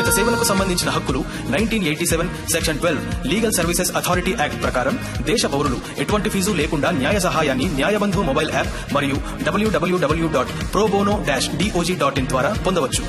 సంబంధిత సేవలకు సంబంధించిన హక్కులు nineteen eighty seven section twelve legal services authority act ప్రకారం దేశ పౌరులు ఎటువంటి ఫీజు లేకుండా న్యాయ సహాయాన్ని న్యాయబంధు మొబైల్ యాప్ మరియు W W W dot pro bono dash DOJ dot in ద్వారా పొందవచ్చు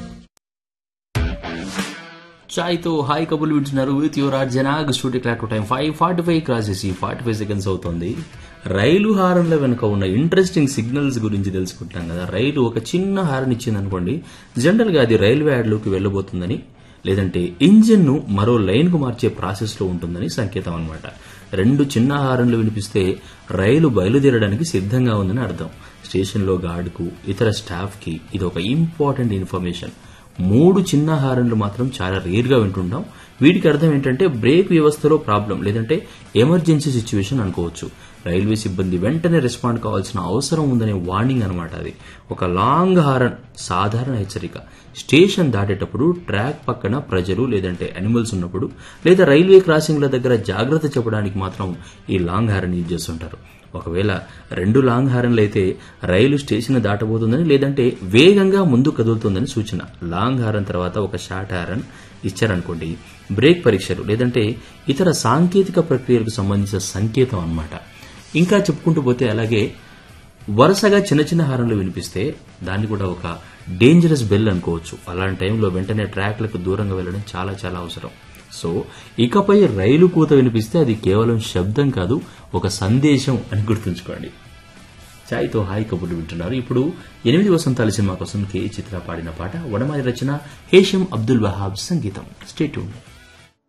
చాయ్తో హాయ్ కబుర్లు వింటున్నారు విత్ యువర్ ఆర్ జనాగ్ studio clock time five forty five cross చేసి ఫార్టీ ఫైవ్ సెకండ్స్ అవుతుంది రైలు హారన్ల వెనుక ఉన్న ఇంట్రెస్టింగ్ సిగ్నల్స్ గురించి తెలుసుకుంటాం కదా రైలు ఒక చిన్న హారన్ ఇచ్చింది అనుకోండి జనరల్ గా అది రైల్వే యార్డ్లోకి వెళ్ళబోతుందని లేదంటే ఇంజిన్ ను మరో లైన్ కు మార్చే ప్రాసెస్ లో ఉంటుందని సంకేతం అన్నమాట రెండు చిన్న హారన్లు వినిపిస్తే రైలు బయలుదేరడానికి సిద్ధంగా ఉందని అర్థం స్టేషన్లో గార్డుకు ఇతర స్టాఫ్ కి ఇది ఒక ఇంపార్టెంట్ ఇన్ఫర్మేషన్ మూడు చిన్న హారన్లు మాత్రం చాలా రేర్ గా వింటుంటాం వీటికి అర్థం ఏంటంటే బ్రేక్ వ్యవస్థలో ప్రాబ్లం లేదంటే ఎమర్జెన్సీ సిచ్యువేషన్ అనుకోవచ్చు రైల్వే సిబ్బంది వెంటనే రెస్పాండ్ కావాల్సిన అవసరం ఉందనే వార్నింగ్ అనమాట అది ఒక లాంగ్ హారన్ సాధారణ హెచ్చరిక స్టేషన్ దాటేటప్పుడు ట్రాక్ పక్కన ప్రజలు లేదంటే అనిమల్స్ ఉన్నప్పుడు లేదా రైల్వే క్రాసింగ్ల దగ్గర జాగ్రత్త చెప్పడానికి మాత్రం ఈ లాంగ్ హారన్ యూజ్ చేస్తుంటారు ఒకవేళ రెండు లాంగ్ హారన్లు అయితే రైలు స్టేషన్ దాటబోతుందని లేదంటే వేగంగా ముందు కదులుతుందని సూచన లాంగ్ హారన్ తర్వాత ఒక షార్ట్ హారన్ ఇచ్చారనుకోండి బ్రేక్ పరీక్షలు లేదంటే ఇతర సాంకేతిక ప్రక్రియలకు సంబంధించిన సంకేతం అన్నమాట ఇంకా చెప్పుకుంటూ పోతే అలాగే వరుసగా చిన్న చిన్న హారన్లు వినిపిస్తే దాన్ని కూడా ఒక డేంజరస్ బెల్ అనుకోవచ్చు అలాంటి టైంలో వెంటనే ట్రాక్లకు దూరంగా వెళ్ళడం చాలా చాలా అవసరం సో ఇకపై రైలు కూత వినిపిస్తే అది కేవలం శబ్దం కాదు ఒక సందేశం అని గుర్తుంచుకోండి ఛాయ్తో హాయ్ కబుర్లు వింటున్నారు ఇప్పుడు ఎనిమిది వసంతాల సినిమా కోసం కే చిత్ర పాడిన పాట వడమాది రచన హేషం అబ్దుల్ వహాబ్ సంగీతం స్టేట్యూన్